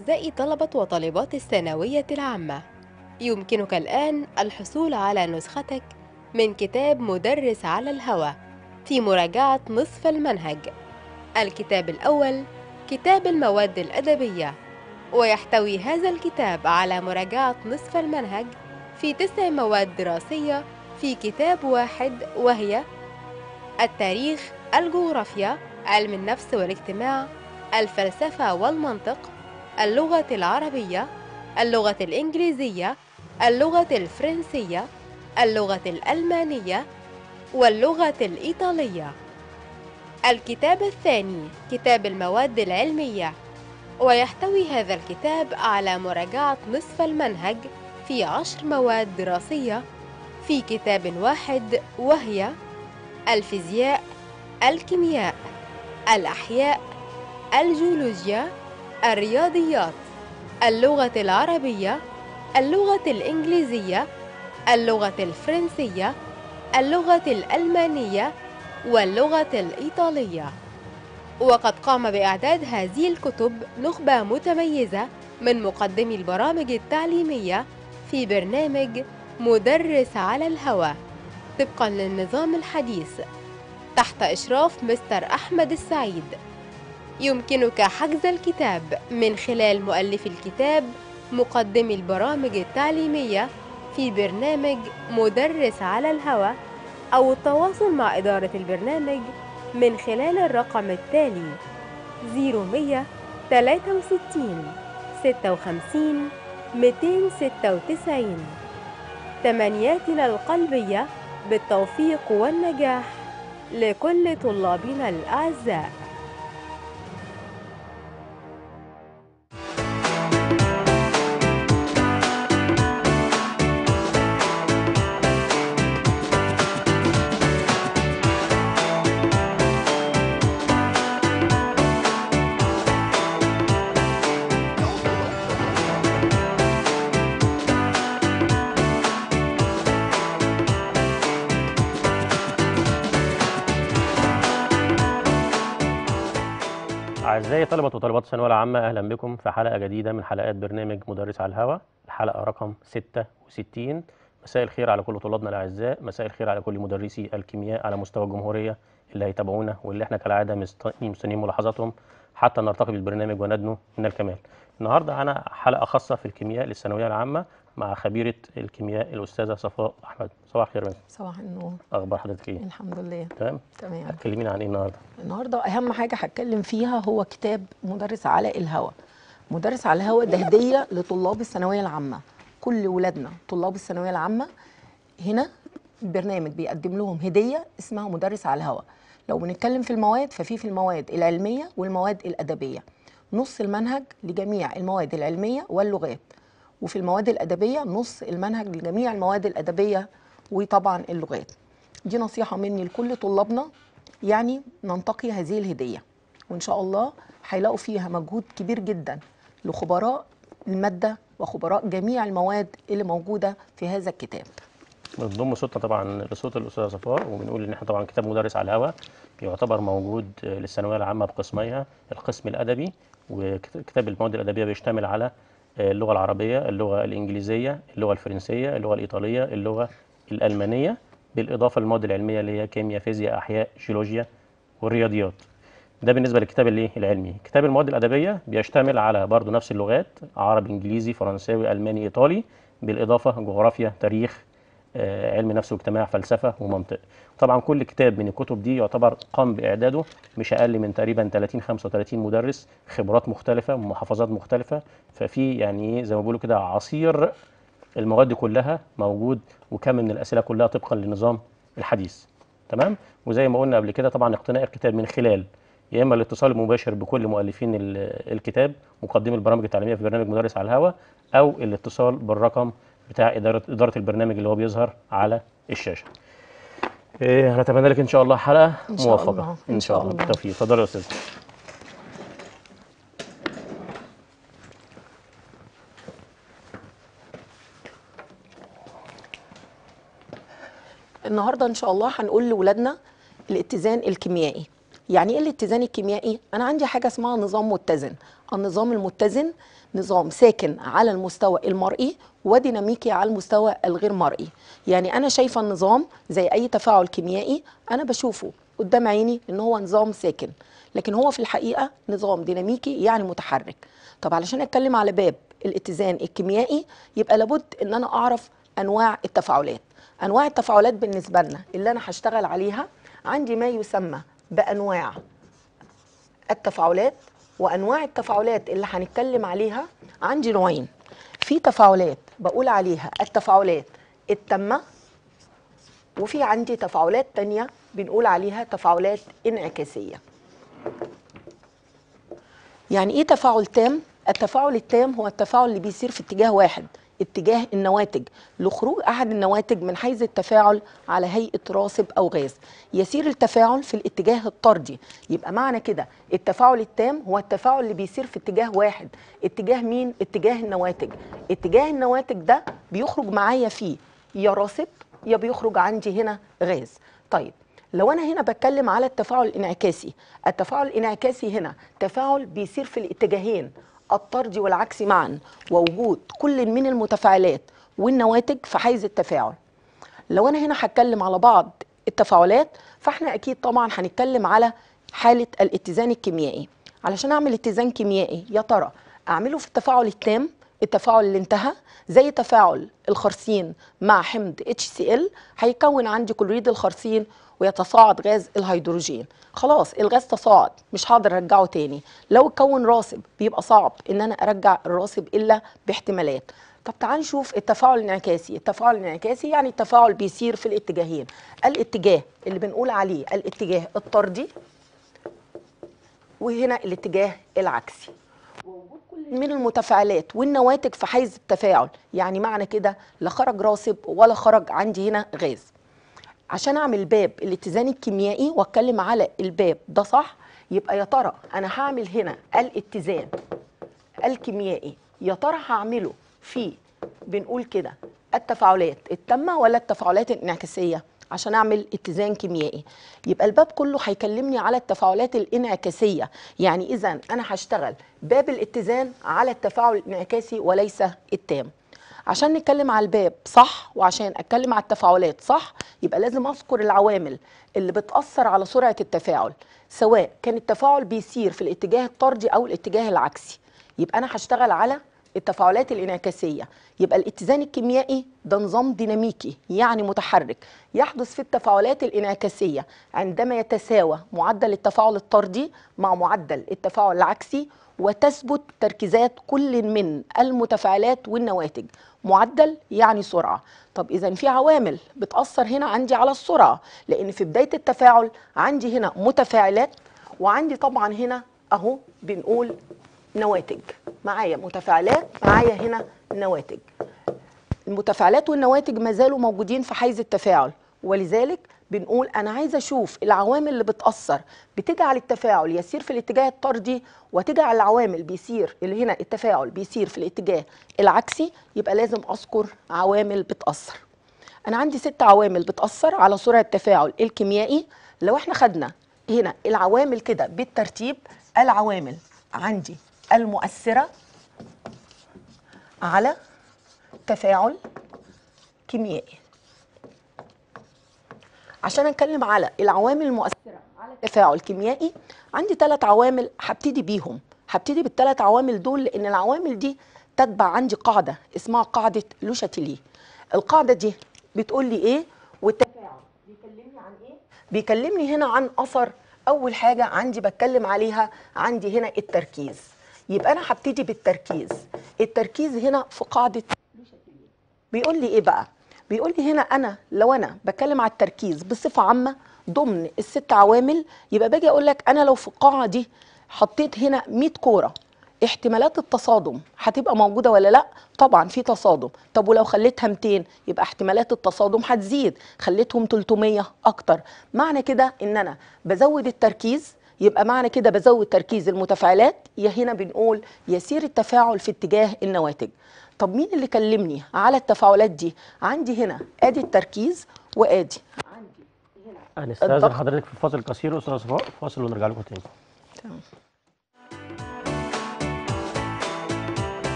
أعزائي طلبة وطالبات الثانوية العامة يمكنك الآن الحصول على نسختك من كتاب مدرس على الهوى في مراجعة نصف المنهج الكتاب الأول كتاب المواد الأدبية ويحتوي هذا الكتاب على مراجعة نصف المنهج في تسع مواد دراسية في كتاب واحد وهي التاريخ الجغرافيا علم النفس والاجتماع الفلسفة والمنطق اللغة العربية اللغة الإنجليزية اللغة الفرنسية اللغة الألمانية واللغة الإيطالية الكتاب الثاني كتاب المواد العلمية ويحتوي هذا الكتاب على مراجعة نصف المنهج في عشر مواد دراسية في كتاب واحد وهي الفيزياء الكيمياء الأحياء الجيولوجيا الرياضيات اللغة العربية اللغة الإنجليزية اللغة الفرنسية اللغة الألمانية واللغة الإيطالية وقد قام بإعداد هذه الكتب نخبة متميزة من مقدمي البرامج التعليمية في برنامج مدرس على الهوى طبقا للنظام الحديث تحت إشراف مستر أحمد السعيد يمكنك حجز الكتاب من خلال مؤلف الكتاب مقدمي البرامج التعليمية في برنامج مدرس على الهوى أو التواصل مع إدارة البرنامج من خلال الرقم التالي 0163 56 296 تمنياتنا القلبية بالتوفيق والنجاح لكل طلابنا الأعزاء أعزائي طلبة وطالبات الثانوية العامة أهلا بكم في حلقة جديدة من حلقات برنامج مدرس على الهوا الحلقة رقم 66 مساء الخير على كل طلابنا الأعزاء مساء الخير على كل مدرسي الكيمياء على مستوى الجمهورية اللي هيتابعونا واللي احنا كالعادة مست- مستنيين ملاحظاتهم حتى نرتقي بالبرنامج وندنو من الكمال النهاردة أنا حلقة خاصة في الكيمياء للثانوية العامة مع خبيرة الكيمياء الأستاذة صفاء أحمد صباح الخير مدام. صباح النور أخبار حضرتك إيه؟ الحمد لله تمام؟ تمام هتكلمينا عن إيه النهاردة؟ النهارده اهم حاجه هتكلم فيها هو كتاب مدرس علاء الهوى مدرس على الهوى ده هديه لطلاب الثانويه العامه كل ولادنا طلاب الثانويه العامه هنا البرنامج بيقدم لهم هديه اسمها مدرس على الهوى لو بنتكلم في المواد ففي في المواد العلميه والمواد الادبيه نص المنهج لجميع المواد العلميه واللغات وفي المواد الادبيه نص المنهج لجميع المواد الادبيه وطبعا اللغات دي نصيحه مني لكل طلابنا يعني ننتقي هذه الهديه وان شاء الله هيلاقوا فيها مجهود كبير جدا لخبراء الماده وخبراء جميع المواد اللي موجوده في هذا الكتاب بنضم صوتنا طبعا لصوت الاستاذه صفاء وبنقول ان احنا طبعا كتاب مدرس على الهوا يعتبر موجود للثانويه العامه بقسميها القسم الادبي وكتاب المواد الادبيه بيشتمل على اللغه العربيه اللغه الانجليزيه اللغه الفرنسيه اللغه الايطاليه اللغه الالمانيه بالاضافه للمواد العلميه اللي هي كيمياء فيزياء احياء جيولوجيا والرياضيات ده بالنسبه للكتاب الايه العلمي كتاب المواد الادبيه بيشتمل على برضو نفس اللغات عربي انجليزي فرنساوي الماني ايطالي بالاضافه جغرافيا تاريخ آه، علم نفس واجتماع فلسفه ومنطق طبعا كل كتاب من الكتب دي يعتبر قام باعداده مش اقل من تقريبا 30 35 مدرس خبرات مختلفه من محافظات مختلفه ففي يعني ايه زي ما بيقولوا كده عصير المواد دي كلها موجود وكم من الاسئله كلها طبقا للنظام الحديث تمام وزي ما قلنا قبل كده طبعا اقتناء الكتاب من خلال يا اما الاتصال المباشر بكل مؤلفين ال- الكتاب مقدمي البرامج التعليميه في برنامج مدرس على الهواء او الاتصال بالرقم بتاع اداره اداره البرنامج اللي هو بيظهر على الشاشه. إيه هنتمنى لك ان شاء الله حلقه إن شاء موفقه الله، ان شاء الله بالتوفيق اتفضل يا استاذ النهارده ان شاء الله هنقول لاولادنا الاتزان الكيميائي يعني ايه الاتزان الكيميائي انا عندي حاجه اسمها نظام متزن النظام المتزن نظام ساكن على المستوى المرئي وديناميكي على المستوى الغير مرئي يعني انا شايفه النظام زي اي تفاعل كيميائي انا بشوفه قدام عيني ان هو نظام ساكن لكن هو في الحقيقه نظام ديناميكي يعني متحرك طب علشان اتكلم على باب الاتزان الكيميائي يبقى لابد ان انا اعرف انواع التفاعلات انواع التفاعلات بالنسبه لنا اللي انا هشتغل عليها عندي ما يسمى بانواع التفاعلات وانواع التفاعلات اللي هنتكلم عليها عندي نوعين في تفاعلات بقول عليها التفاعلات التامه وفي عندي تفاعلات تانية بنقول عليها تفاعلات انعكاسيه يعني ايه تفاعل تام التفاعل التام هو التفاعل اللي بيصير في اتجاه واحد اتجاه النواتج لخروج احد النواتج من حيز التفاعل على هيئه راسب او غاز يسير التفاعل في الاتجاه الطردي يبقى معنى كده التفاعل التام هو التفاعل اللي بيصير في اتجاه واحد اتجاه مين اتجاه النواتج اتجاه النواتج ده بيخرج معايا فيه يا راسب يا بيخرج عندي هنا غاز طيب لو انا هنا بتكلم على التفاعل الانعكاسي التفاعل الانعكاسي هنا تفاعل بيصير في الاتجاهين الطردي والعكسي معا ووجود كل من المتفاعلات والنواتج في حيز التفاعل لو انا هنا هتكلم على بعض التفاعلات فاحنا اكيد طبعا هنتكلم على حاله الاتزان الكيميائي علشان اعمل اتزان كيميائي يا ترى اعمله في التفاعل التام التفاعل اللي انتهى زي تفاعل الخرسين مع حمض HCl هيكون عندي كلوريد الخرسين ويتصاعد غاز الهيدروجين خلاص الغاز تصاعد مش هقدر ارجعه تاني لو اتكون راسب بيبقى صعب ان انا ارجع الراسب الا باحتمالات طب تعال نشوف التفاعل الانعكاسي التفاعل الانعكاسي يعني التفاعل بيسير في الاتجاهين الاتجاه اللي بنقول عليه الاتجاه الطردي وهنا الاتجاه العكسي ووجود كل من المتفاعلات والنواتج في حيز التفاعل يعني معنى كده لا خرج راسب ولا خرج عندي هنا غاز عشان اعمل باب الاتزان الكيميائي واتكلم على الباب ده صح يبقى يا ترى انا هعمل هنا الاتزان الكيميائي يا ترى هعمله في بنقول كده التفاعلات التامه ولا التفاعلات الانعكاسيه عشان اعمل اتزان كيميائي يبقى الباب كله هيكلمني على التفاعلات الانعكاسيه يعني اذا انا هشتغل باب الاتزان على التفاعل الانعكاسي وليس التام عشان نتكلم على الباب صح وعشان اتكلم على التفاعلات صح يبقى لازم اذكر العوامل اللي بتاثر على سرعه التفاعل سواء كان التفاعل بيسير في الاتجاه الطردي او الاتجاه العكسي يبقى انا هشتغل على التفاعلات الانعكاسيه يبقى الاتزان الكيميائي ده نظام ديناميكي يعني متحرك يحدث في التفاعلات الانعكاسيه عندما يتساوى معدل التفاعل الطردي مع معدل التفاعل العكسي وتثبت تركيزات كل من المتفاعلات والنواتج معدل يعني سرعه طب اذا في عوامل بتاثر هنا عندي على السرعه لان في بدايه التفاعل عندي هنا متفاعلات وعندي طبعا هنا اهو بنقول نواتج معايا متفاعلات معايا هنا نواتج المتفاعلات والنواتج ما زالوا موجودين في حيز التفاعل ولذلك بنقول انا عايزه اشوف العوامل اللي بتاثر بتجعل التفاعل يسير في الاتجاه الطردي وتجعل العوامل بيسير اللي هنا التفاعل بيسير في الاتجاه العكسي يبقى لازم اذكر عوامل بتاثر انا عندي ست عوامل بتاثر على سرعه التفاعل الكيميائي لو احنا خدنا هنا العوامل كده بالترتيب العوامل عندي المؤثره على تفاعل كيميائي عشان اتكلم على العوامل المؤثره على التفاعل الكيميائي عندي ثلاث عوامل هبتدي بيهم هبتدي بالثلاث عوامل دول لان العوامل دي تتبع عندي قاعده اسمها قاعده لوشاتيلي القاعده دي بتقول لي ايه والتفاعل بيكلمني عن ايه بيكلمني هنا عن اثر اول حاجه عندي بتكلم عليها عندي هنا التركيز يبقى انا هبتدي بالتركيز التركيز هنا في قاعده لوشاتيلي بيقول لي ايه بقى بيقول لي هنا انا لو انا بتكلم على التركيز بصفه عامه ضمن الست عوامل يبقى باجي اقول لك انا لو في القاعه دي حطيت هنا 100 كوره احتمالات التصادم هتبقى موجوده ولا لا طبعا في تصادم طب ولو خليتها 200 يبقى احتمالات التصادم هتزيد خليتهم 300 اكتر معنى كده ان انا بزود التركيز يبقى معنى كده بزود تركيز المتفاعلات يا هنا بنقول يسير التفاعل في اتجاه النواتج طب مين اللي كلمني على التفاعلات دي عندي هنا ادي التركيز وادي عندي هنا هنستاذن الضغط. حضرتك في فاصل قصير استاذ صفاء فاصل ونرجع لكم تاني تمام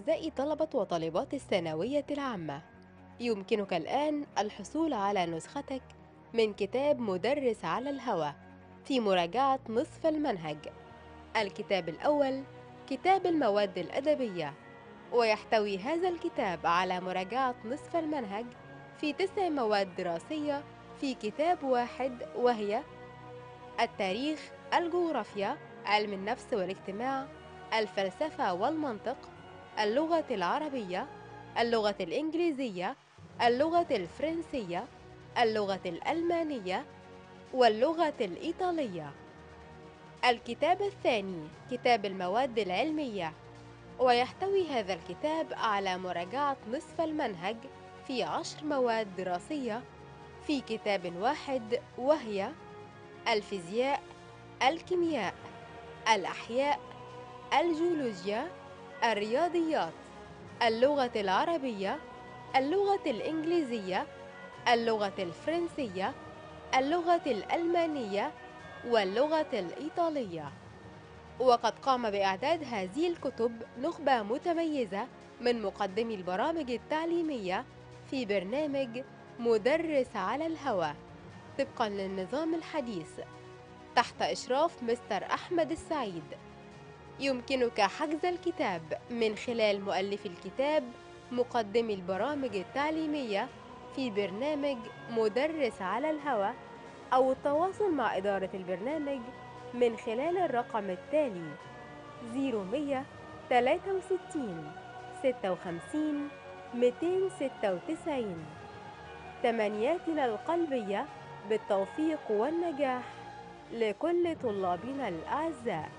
أعزائي طلبة وطالبات الثانوية العامة يمكنك الآن الحصول على نسختك من كتاب مدرس على الهوى في مراجعة نصف المنهج الكتاب الأول كتاب المواد الأدبية ويحتوي هذا الكتاب على مراجعة نصف المنهج في تسع مواد دراسية في كتاب واحد وهي التاريخ الجغرافيا علم النفس والاجتماع الفلسفة والمنطق اللغة العربية اللغة الإنجليزية اللغة الفرنسية اللغة الألمانية واللغة الإيطالية الكتاب الثاني كتاب المواد العلمية ويحتوي هذا الكتاب على مراجعة نصف المنهج في عشر مواد دراسية في كتاب واحد وهي الفيزياء الكيمياء الأحياء الجيولوجيا الرياضيات اللغة العربية اللغة الإنجليزية اللغة الفرنسية اللغة الألمانية واللغة الإيطالية وقد قام بإعداد هذه الكتب نخبة متميزة من مقدمي البرامج التعليمية في برنامج مدرس على الهوى طبقا للنظام الحديث تحت إشراف مستر أحمد السعيد يمكنك حجز الكتاب من خلال مؤلف الكتاب مقدمي البرامج التعليمية في برنامج مدرس على الهوى أو التواصل مع إدارة البرنامج من خلال الرقم التالي 0100 63 56 296 تمنياتنا القلبية بالتوفيق والنجاح لكل طلابنا الأعزاء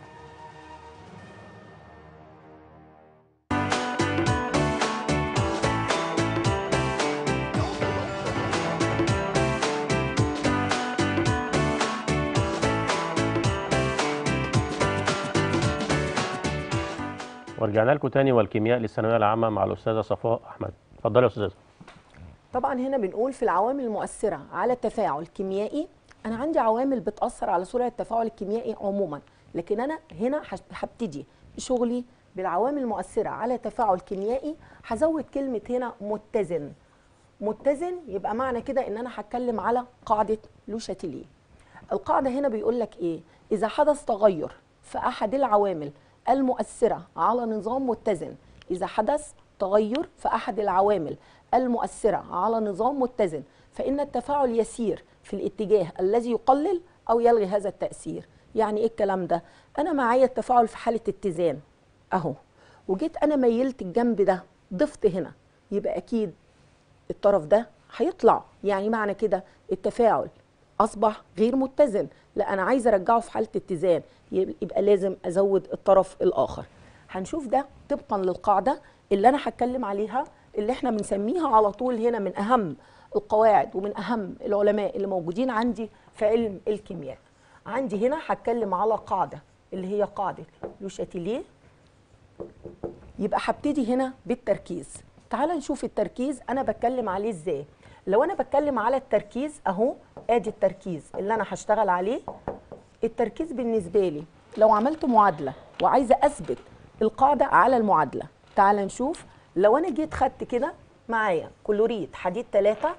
ورجعنا لكم تاني والكيمياء للثانويه العامه مع الاستاذه صفاء احمد اتفضلي يا استاذه طبعا هنا بنقول في العوامل المؤثرة على التفاعل الكيميائي أنا عندي عوامل بتأثر على سرعة التفاعل الكيميائي عموما لكن أنا هنا هش- هبتدي شغلي بالعوامل المؤثرة على تفاعل كيميائي هزود كلمة هنا متزن متزن يبقى معنى كده إن أنا هتكلم على قاعدة لوشاتيليه القاعدة هنا بيقول لك إيه إذا حدث تغير في أحد العوامل المؤثرة على نظام متزن إذا حدث تغير في أحد العوامل المؤثرة على نظام متزن فإن التفاعل يسير في الاتجاه الذي يقلل أو يلغي هذا التأثير يعني إيه الكلام ده؟ أنا معايا التفاعل في حالة اتزان أهو وجيت أنا ميلت الجنب ده ضفت هنا يبقى أكيد الطرف ده هيطلع يعني معنى كده التفاعل اصبح غير متزن لا انا عايزه ارجعه في حاله اتزان يب- يبقى لازم ازود الطرف الاخر هنشوف ده طبقا للقاعده اللي انا هتكلم عليها اللي احنا بنسميها على طول هنا من اهم القواعد ومن اهم العلماء اللي موجودين عندي في علم الكيمياء عندي هنا هتكلم على قاعده اللي هي قاعده لوشاتيليه يبقى هبتدي هنا بالتركيز تعال نشوف التركيز انا بتكلم عليه ازاي لو انا بتكلم على التركيز اهو ادي التركيز اللي انا هشتغل عليه التركيز بالنسبه لي لو عملت معادله وعايزه اثبت القاعده على المعادله تعال نشوف لو انا جيت خدت كده معايا كلوريد حديد 3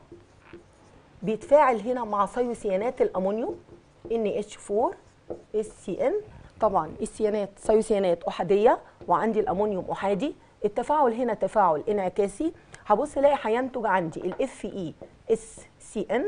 بيتفاعل هنا مع ثيوسيانات الامونيوم NH4 SCN طبعا السيانات ثيوسيانات احاديه وعندي الامونيوم احادي التفاعل هنا تفاعل انعكاسي هبص الاقي هينتج عندي الاف اي اس سي ان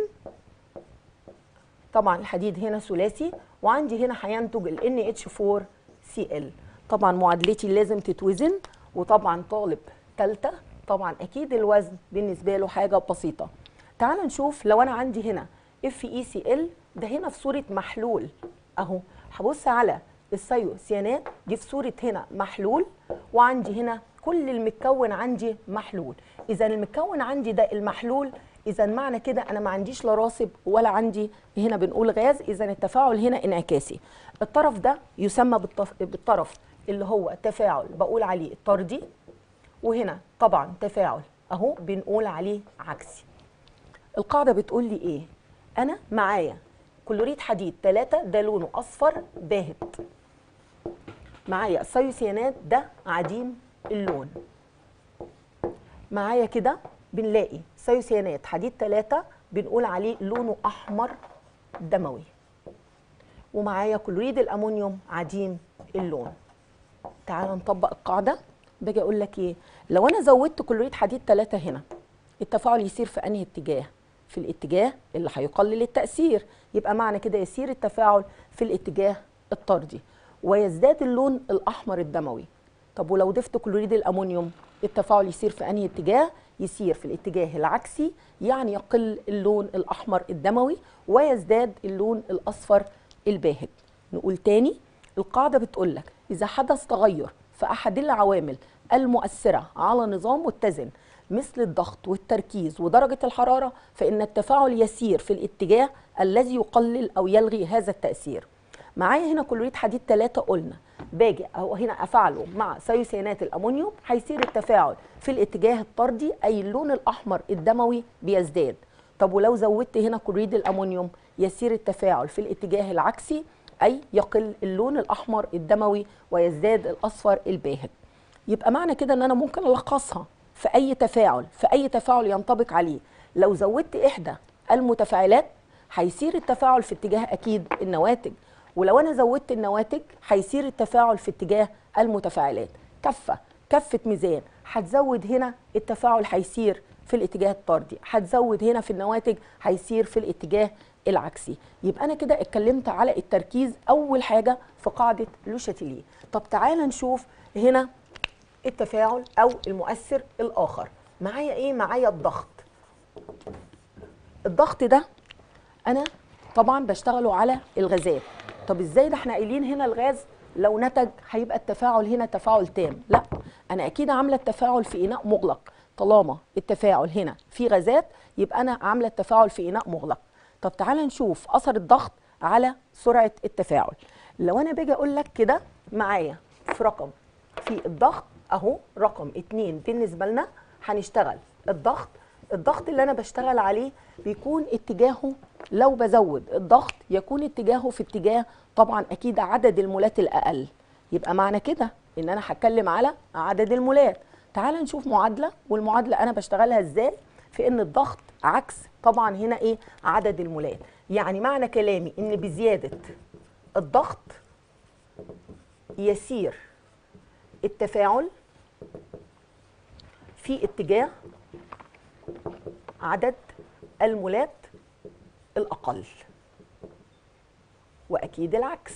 طبعا الحديد هنا ثلاثي وعندي هنا هينتج ال NH4 Cl طبعا معادلتي لازم تتوزن وطبعا طالب ثالثه طبعا اكيد الوزن بالنسبه له حاجه بسيطه تعال نشوف لو انا عندي هنا FeCl ده هنا في صوره محلول اهو هبص على الثيوسيانات دي في صوره هنا محلول وعندي هنا كل المتكون عندي محلول اذا المتكون عندي ده المحلول اذا معنى كده انا ما عنديش لا راسب ولا عندي هنا بنقول غاز اذا التفاعل هنا انعكاسي الطرف ده يسمى بالطف... بالطرف اللي هو تفاعل بقول عليه طردي وهنا طبعا تفاعل اهو بنقول عليه عكسي القاعده بتقول لي ايه انا معايا كلوريد حديد 3 ده لونه اصفر باهت معايا الثيوسيانات ده عديم اللون معايا كده بنلاقي ثيوسيانات حديد ثلاثة بنقول عليه لونه أحمر دموي ومعايا كلوريد الأمونيوم عديم اللون تعال نطبق القاعدة باجي أقول لك إيه لو أنا زودت كلوريد حديد ثلاثة هنا التفاعل يسير في أنهي اتجاه في الاتجاه اللي هيقلل التأثير يبقى معنى كده يسير التفاعل في الاتجاه الطردي ويزداد اللون الأحمر الدموي طب ولو ضفت كلوريد الأمونيوم التفاعل يسير في أنهي اتجاه يسير في الاتجاه العكسي يعني يقل اللون الأحمر الدموي ويزداد اللون الأصفر الباهت نقول تاني القاعدة بتقول لك إذا حدث تغير في أحد العوامل المؤثرة على نظام متزن مثل الضغط والتركيز ودرجة الحرارة فإن التفاعل يسير في الاتجاه الذي يقلل أو يلغي هذا التأثير معايا هنا كلوريد حديد 3 قلنا باجي أو هنا أفعله مع ثيوسيانات الأمونيوم هيصير التفاعل في الاتجاه الطردي أي اللون الأحمر الدموي بيزداد طب ولو زودت هنا كلوريد الأمونيوم يسير التفاعل في الاتجاه العكسي أي يقل اللون الأحمر الدموي ويزداد الأصفر الباهت يبقى معنى كده ان انا ممكن الخصها في اي تفاعل في اي تفاعل ينطبق عليه لو زودت احدى المتفاعلات هيصير التفاعل في اتجاه اكيد النواتج ولو انا زودت النواتج هيصير التفاعل في اتجاه المتفاعلات كفه كفه ميزان هتزود هنا التفاعل هيصير في الاتجاه الطردي هتزود هنا في النواتج هيصير في الاتجاه العكسي يبقى انا كده اتكلمت على التركيز اول حاجه في قاعده لوشاتيليه طب تعالى نشوف هنا التفاعل او المؤثر الاخر معايا ايه معايا الضغط الضغط ده انا طبعا بشتغله على الغازات طب ازاي ده احنا قايلين هنا الغاز لو نتج هيبقى التفاعل هنا تفاعل تام لا انا اكيد عامله التفاعل في اناء مغلق طالما التفاعل هنا في غازات يبقى انا عامله التفاعل في اناء مغلق طب تعالى نشوف اثر الضغط على سرعه التفاعل لو انا باجي اقول لك كده معايا في رقم في الضغط اهو رقم اتنين بالنسبه لنا هنشتغل الضغط الضغط اللي انا بشتغل عليه بيكون اتجاهه لو بزود الضغط يكون اتجاهه في اتجاه طبعا اكيد عدد المولات الاقل يبقى معنى كده ان انا هتكلم على عدد المولات تعال نشوف معادله والمعادله انا بشتغلها ازاي في ان الضغط عكس طبعا هنا ايه عدد المولات يعني معنى كلامي ان بزياده الضغط يسير التفاعل في اتجاه عدد المولات الأقل وأكيد العكس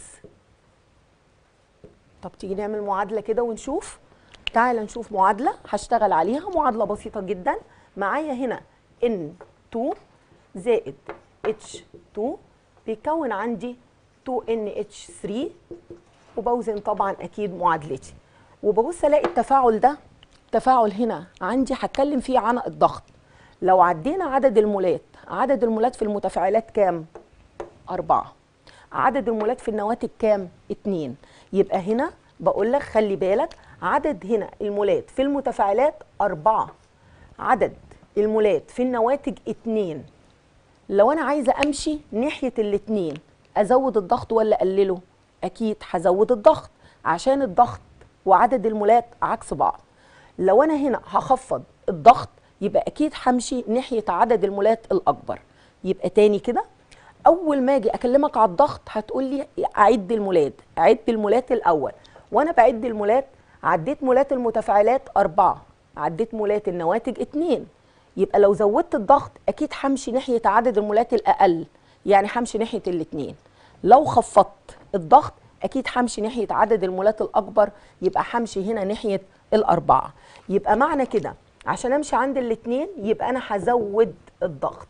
طب تيجي نعمل معادلة كده ونشوف تعال نشوف معادلة هشتغل عليها معادلة بسيطة جدا معايا هنا N2 زائد H2 بيكون عندي 2NH3 وبوزن طبعا أكيد معادلتي وببص الاقي التفاعل ده تفاعل هنا عندي هتكلم فيه عن الضغط لو عدينا عدد المولات عدد المولات في المتفاعلات كام؟ أربعة عدد المولات في النواتج كام؟ اتنين يبقى هنا بقول لك خلي بالك عدد هنا المولات في المتفاعلات أربعة عدد المولات في النواتج اتنين لو أنا عايزة أمشي ناحية الاتنين أزود الضغط ولا أقلله؟ أكيد هزود الضغط عشان الضغط وعدد المولات عكس بعض لو انا هنا هخفض الضغط يبقى اكيد همشي ناحيه عدد المولات الاكبر يبقى تاني كده اول ما اجي اكلمك على الضغط هتقول لي اعد المولات اعد المولات الاول وانا بعد المولات عديت مولات المتفاعلات أربعة عديت مولات النواتج اتنين يبقى لو زودت الضغط اكيد همشي ناحيه عدد المولات الاقل يعني همشي ناحيه الاتنين لو خفضت الضغط اكيد همشي ناحيه عدد المولات الاكبر يبقى همشي هنا ناحيه الاربعه يبقى معنى كده عشان امشي عند الاثنين يبقى انا هزود الضغط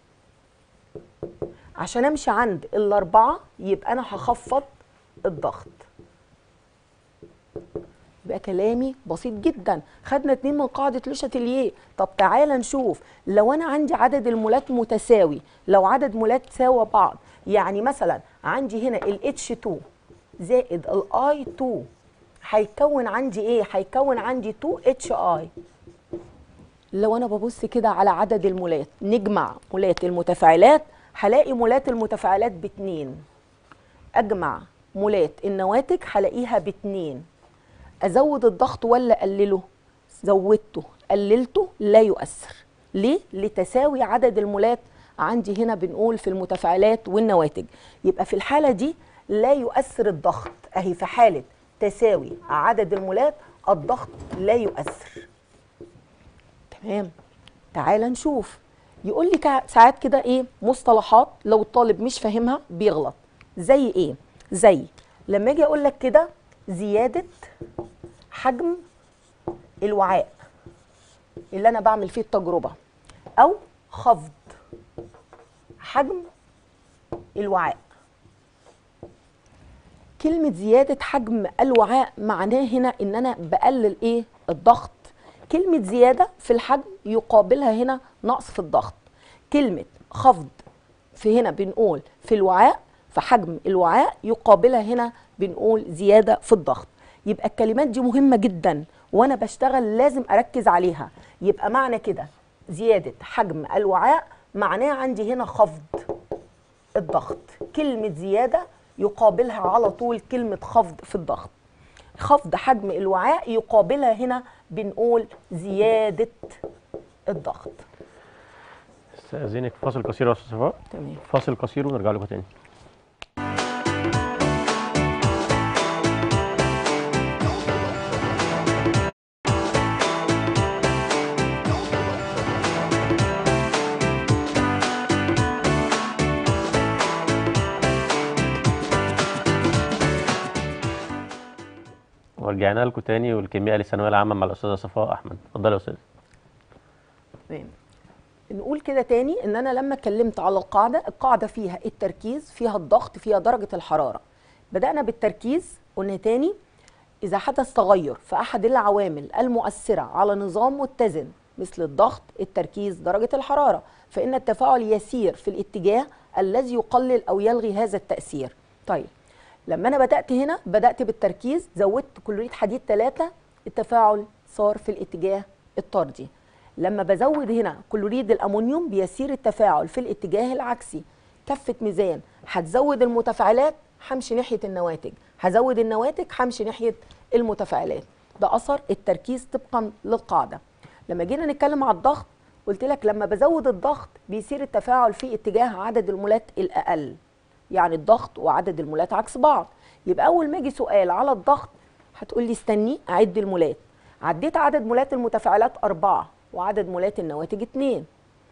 عشان امشي عند الاربعه يبقى انا هخفض الضغط يبقى كلامي بسيط جدا خدنا اتنين من قاعدة لوشاتيليه طب تعالى نشوف لو انا عندي عدد المولات متساوي لو عدد مولات ساوى بعض يعني مثلا عندي هنا ال H2 زائد ال I2 هيكون عندي ايه هيكون عندي 2 HI لو انا ببص كده على عدد المولات نجمع مولات المتفاعلات هلاقي مولات المتفاعلات باتنين اجمع مولات النواتج هلاقيها باتنين ازود الضغط ولا اقلله زودته قللته لا يؤثر ليه لتساوي عدد المولات عندي هنا بنقول في المتفاعلات والنواتج يبقى في الحاله دي لا يؤثر الضغط اهي في حاله تساوي عدد المولات الضغط لا يؤثر تمام تعال نشوف يقول لي كا- ساعات كده ايه مصطلحات لو الطالب مش فاهمها بيغلط زي ايه زي لما اجي اقول لك كده زياده حجم الوعاء اللي انا بعمل فيه التجربه او خفض حجم الوعاء كلمة زيادة حجم الوعاء معناه هنا ان انا بقلل ايه الضغط كلمة زيادة في الحجم يقابلها هنا نقص في الضغط كلمة خفض في هنا بنقول في الوعاء في حجم الوعاء يقابلها هنا بنقول زيادة في الضغط يبقى الكلمات دي مهمة جدا وانا بشتغل لازم اركز عليها يبقى معنى كده زيادة حجم الوعاء معناه عندي هنا خفض الضغط كلمة زيادة يقابلها على طول كلمة خفض في الضغط خفض حجم الوعاء يقابلها هنا بنقول زيادة الضغط استاذنك فاصل قصير يا استاذ صفاء تمام فاصل قصير ونرجع لكم تاني ورجعنا لكم تاني والكيمياء للثانويه العامه مع الاستاذه صفاء احمد اتفضلي يا استاذ تمام نقول كده تاني ان انا لما اتكلمت على القاعده القاعده فيها التركيز فيها الضغط فيها درجه الحراره بدانا بالتركيز قلنا تاني اذا حدث تغير في احد العوامل المؤثره على نظام متزن مثل الضغط التركيز درجه الحراره فان التفاعل يسير في الاتجاه الذي يقلل او يلغي هذا التاثير طيب لما انا بدات هنا بدات بالتركيز زودت كلوريد حديد 3 التفاعل صار في الاتجاه الطردي لما بزود هنا كلوريد الامونيوم بيسير التفاعل في الاتجاه العكسي كفه ميزان هتزود المتفاعلات همشي ناحيه النواتج هزود النواتج همشي ناحيه المتفاعلات ده اثر التركيز طبقا للقاعده لما جينا نتكلم على الضغط قلت لك لما بزود الضغط بيسير التفاعل في اتجاه عدد المولات الاقل يعني الضغط وعدد المولات عكس بعض يبقى اول ما يجي سؤال على الضغط هتقول لي استني اعد المولات عديت عدد مولات المتفاعلات أربعة وعدد مولات النواتج اتنين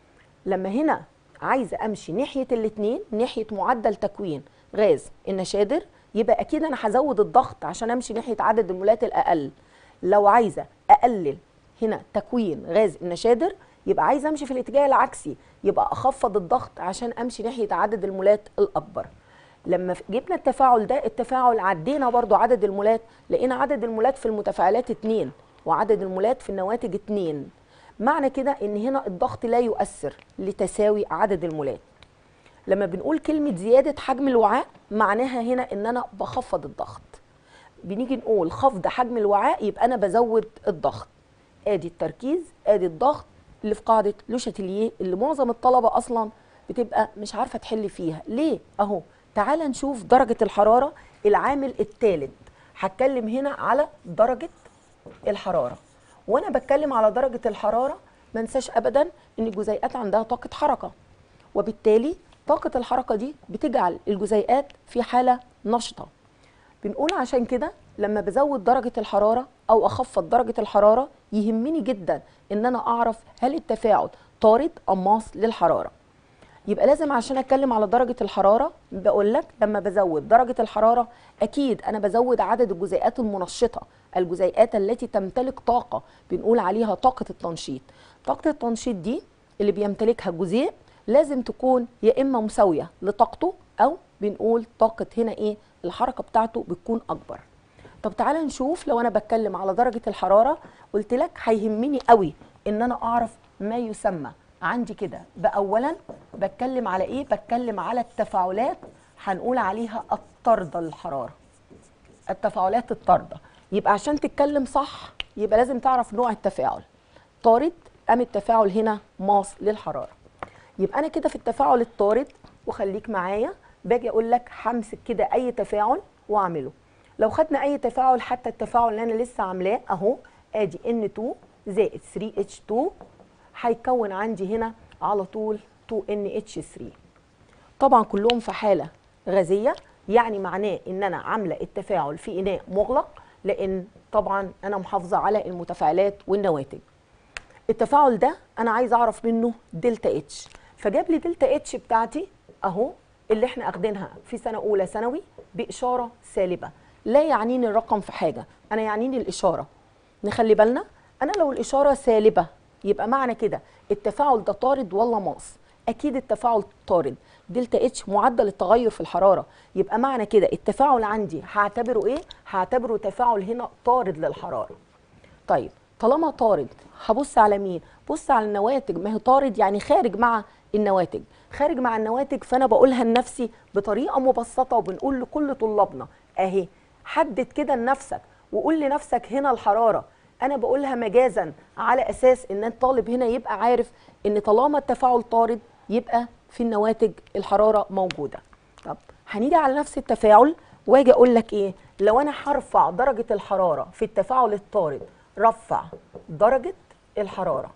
لما هنا عايزة أمشي ناحية الاتنين ناحية معدل تكوين غاز النشادر يبقى أكيد أنا هزود الضغط عشان أمشي ناحية عدد المولات الأقل لو عايزة أقلل هنا تكوين غاز النشادر يبقى عايزة أمشي في الاتجاه العكسي يبقى أخفض الضغط عشان أمشي ناحية عدد المولات الأكبر لما ف- جبنا التفاعل ده التفاعل عدينا برضو عدد المولات لقينا عدد المولات في المتفاعلات اتنين وعدد المولات في النواتج اتنين معنى كده ان هنا الضغط لا يؤثر لتساوي عدد المولات لما بنقول كلمة زيادة حجم الوعاء معناها هنا ان انا بخفض الضغط بنيجي نقول خفض حجم الوعاء يبقى انا بزود الضغط ادي التركيز ادي الضغط اللي في قاعدة لوشاتيليه اللي معظم الطلبة اصلا بتبقى مش عارفة تحل فيها ليه اهو تعال نشوف درجة الحرارة العامل الثالث هتكلم هنا على درجة الحرارة وانا بتكلم على درجة الحرارة ما انساش ابدا ان الجزيئات عندها طاقة حركة وبالتالي طاقة الحركة دي بتجعل الجزيئات في حالة نشطة بنقول عشان كده لما بزود درجة الحرارة أو أخفض درجة الحرارة يهمني جدا إن أنا أعرف هل التفاعل طارد أم ماص للحرارة يبقى لازم عشان اتكلم على درجه الحراره بقول لك لما بزود درجه الحراره اكيد انا بزود عدد الجزيئات المنشطه الجزيئات التي تمتلك طاقه بنقول عليها طاقه التنشيط طاقه التنشيط دي اللي بيمتلكها جزيء لازم تكون يا اما مساويه لطاقته او بنقول طاقه هنا ايه الحركه بتاعته بتكون اكبر طب تعالى نشوف لو انا بتكلم على درجه الحراره قلت لك هيهمني قوي ان انا اعرف ما يسمى عندي كده باولا بتكلم على ايه بتكلم على التفاعلات هنقول عليها الطارده للحراره التفاعلات الطارده يبقى عشان تتكلم صح يبقى لازم تعرف نوع التفاعل طارد ام التفاعل هنا ماص للحراره يبقى انا كده في التفاعل الطارد وخليك معايا باجي اقول لك همسك كده اي تفاعل واعمله لو خدنا اي تفاعل حتى التفاعل اللي انا لسه عاملاه اهو ادي N2 زائد 3H2 هيكون عندي هنا على طول 2NH3 طبعا كلهم في حالة غازية يعني معناه ان انا عاملة التفاعل في اناء مغلق لان طبعا انا محافظة على المتفاعلات والنواتج التفاعل ده انا عايز اعرف منه دلتا اتش فجاب لي دلتا اتش بتاعتي اهو اللي احنا اخدينها في سنه اولى ثانوي باشاره سالبه لا يعنيني الرقم في حاجه انا يعنيني الاشاره نخلي بالنا انا لو الاشاره سالبه يبقى معنى كده التفاعل ده طارد ولا ماس اكيد التفاعل طارد دلتا اتش معدل التغير في الحراره يبقى معنى كده التفاعل عندي هعتبره ايه هعتبره تفاعل هنا طارد للحراره طيب طالما طارد هبص على مين بص على النواتج ما هي طارد يعني خارج مع النواتج خارج مع النواتج فانا بقولها لنفسي بطريقه مبسطه وبنقول لكل طلابنا اهي حدد كده لنفسك وقول لنفسك هنا الحراره انا بقولها مجازا على اساس ان الطالب هنا يبقى عارف ان طالما التفاعل طارد يبقى في النواتج الحراره موجوده طب هنيجي على نفس التفاعل واجي اقول لك ايه لو انا هرفع درجه الحراره في التفاعل الطارد رفع درجه الحراره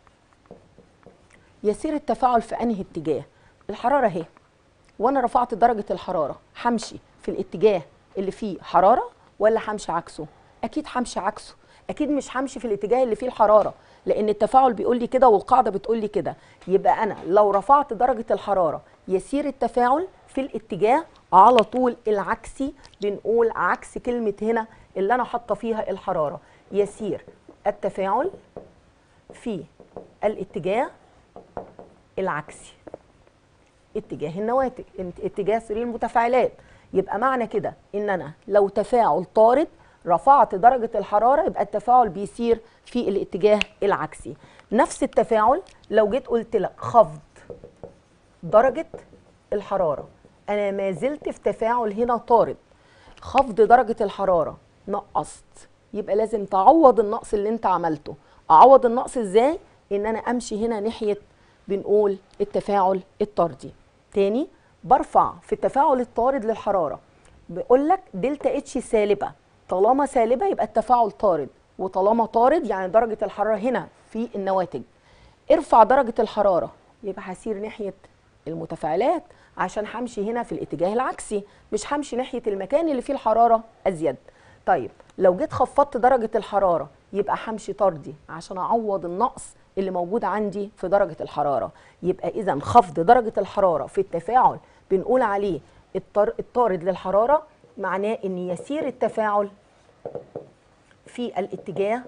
يسير التفاعل في انهي اتجاه الحراره اهي وانا رفعت درجه الحراره همشي في الاتجاه اللي فيه حراره ولا همشي عكسه اكيد همشي عكسه اكيد مش همشي في الاتجاه اللي فيه الحراره لان التفاعل بيقول لي كده والقاعده بتقول لي كده يبقى انا لو رفعت درجه الحراره يسير التفاعل في الاتجاه على طول العكسي بنقول عكس كلمه هنا اللي انا حاطه فيها الحراره يسير التفاعل في الاتجاه العكسي اتجاه النواتج اتجاه سرير المتفاعلات يبقى معنى كده ان انا لو تفاعل طارد رفعت درجة الحرارة يبقى التفاعل بيسير في الاتجاه العكسي نفس التفاعل لو جيت قلت لك خفض درجة الحرارة أنا ما زلت في تفاعل هنا طارد خفض درجة الحرارة نقصت يبقى لازم تعوض النقص اللي انت عملته أعوض النقص ازاي؟ إن أنا أمشي هنا ناحية بنقول التفاعل الطردي تاني برفع في التفاعل الطارد للحرارة بقول لك دلتا اتش سالبة طالما سالبة يبقى التفاعل طارد وطالما طارد يعني درجة الحرارة هنا في النواتج ارفع درجة الحرارة يبقى هسير ناحية المتفاعلات عشان همشي هنا في الاتجاه العكسي مش همشي ناحية المكان اللي فيه الحرارة أزيد طيب لو جيت خفضت درجة الحرارة يبقى همشي طردي عشان أعوض النقص اللي موجود عندي في درجة الحرارة يبقى إذا خفض درجة الحرارة في التفاعل بنقول عليه الطر- الطارد للحرارة معناه ان يسير التفاعل في الاتجاه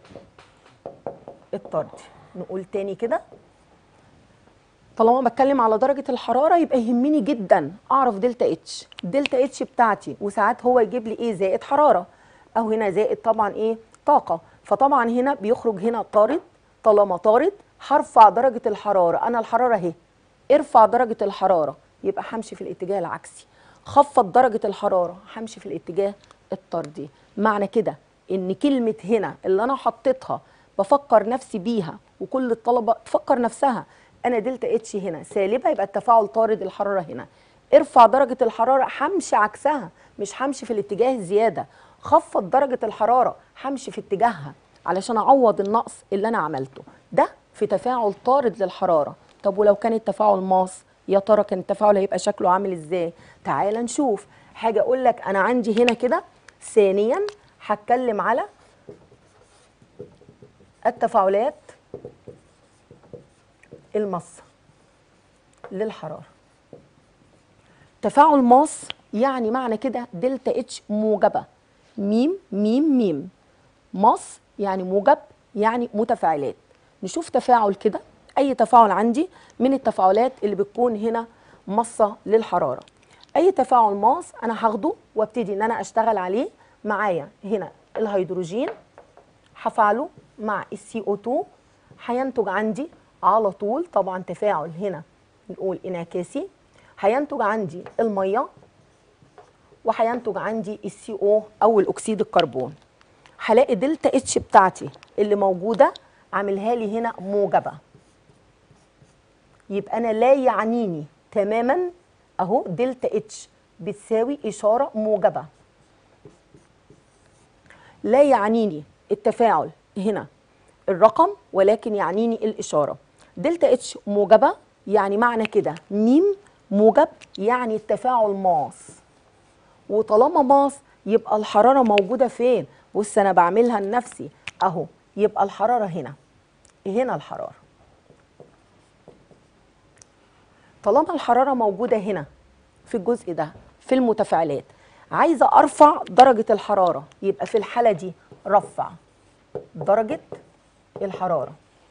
الطردي نقول تاني كده طالما بتكلم على درجة الحرارة يبقى يهمني جدا أعرف دلتا اتش دلتا اتش بتاعتي وساعات هو يجيب لي إيه زائد حرارة أو هنا زائد طبعا إيه طاقة فطبعا هنا بيخرج هنا طارد طالما طارد هرفع درجة الحرارة أنا الحرارة أهي ارفع درجة الحرارة يبقى همشي في الاتجاه العكسي خفض درجة الحرارة همشي في الاتجاه الطردي معنى كده ان كلمة هنا اللي انا حطيتها بفكر نفسي بيها وكل الطلبة تفكر نفسها انا دلتا اتش هنا سالبة يبقى التفاعل طارد الحرارة هنا ارفع درجة الحرارة همشي عكسها مش همشي في الاتجاه الزيادة خفض درجة الحرارة همشي في اتجاهها علشان اعوض النقص اللي انا عملته ده في تفاعل طارد للحرارة طب ولو كان التفاعل ماس يا ترى كان التفاعل هيبقى شكله عامل ازاي تعال نشوف حاجه اقول لك انا عندي هنا كده ثانيا هتكلم على التفاعلات المصة للحرارة تفاعل ماس يعني معنى كده دلتا اتش موجبة ميم ميم ميم ماس يعني موجب يعني متفاعلات نشوف تفاعل كده اي تفاعل عندي من التفاعلات اللي بتكون هنا مصة للحرارة اي تفاعل ماس انا هاخده وابتدي ان انا اشتغل عليه معايا هنا الهيدروجين هفعله مع السي او 2 هينتج عندي على طول طبعا تفاعل هنا نقول انعكاسي هينتج عندي الميه وهينتج عندي السي او او الاكسيد الكربون هلاقي دلتا اتش بتاعتي اللي موجوده عاملها لي هنا موجبه يبقى انا لا يعنيني تماما اهو دلتا اتش بتساوي اشاره موجبه لا يعنيني التفاعل هنا الرقم ولكن يعنيني الاشاره دلتا اتش موجبه يعني معنى كده ميم موجب يعني التفاعل ماس وطالما ماس يبقى الحراره موجوده فين بص انا بعملها لنفسي اهو يبقى الحراره هنا هنا الحراره طالما الحراره موجوده هنا في الجزء ده في المتفاعلات عايزه ارفع درجه الحراره يبقى في الحاله دي رفع درجه الحراره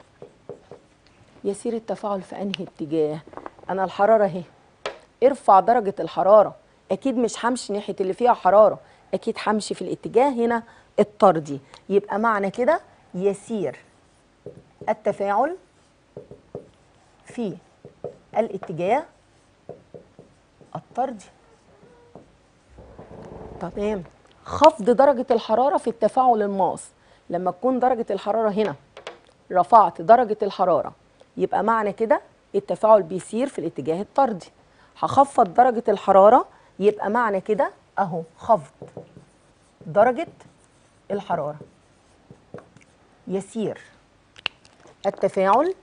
يسير التفاعل في انهي اتجاه انا الحراره اهي ارفع درجه الحراره اكيد مش همشي ناحيه اللي فيها حراره اكيد همشي في الاتجاه هنا الطردي يبقى معنى كده يسير التفاعل في الاتجاه الطردي تمام خفض درجة الحرارة في التفاعل الماس لما تكون درجة الحرارة هنا رفعت درجة الحرارة يبقى معنى كده التفاعل بيسير في الاتجاه الطردي هخفض درجة الحرارة يبقى معنى كده اهو خفض درجة الحرارة يسير التفاعل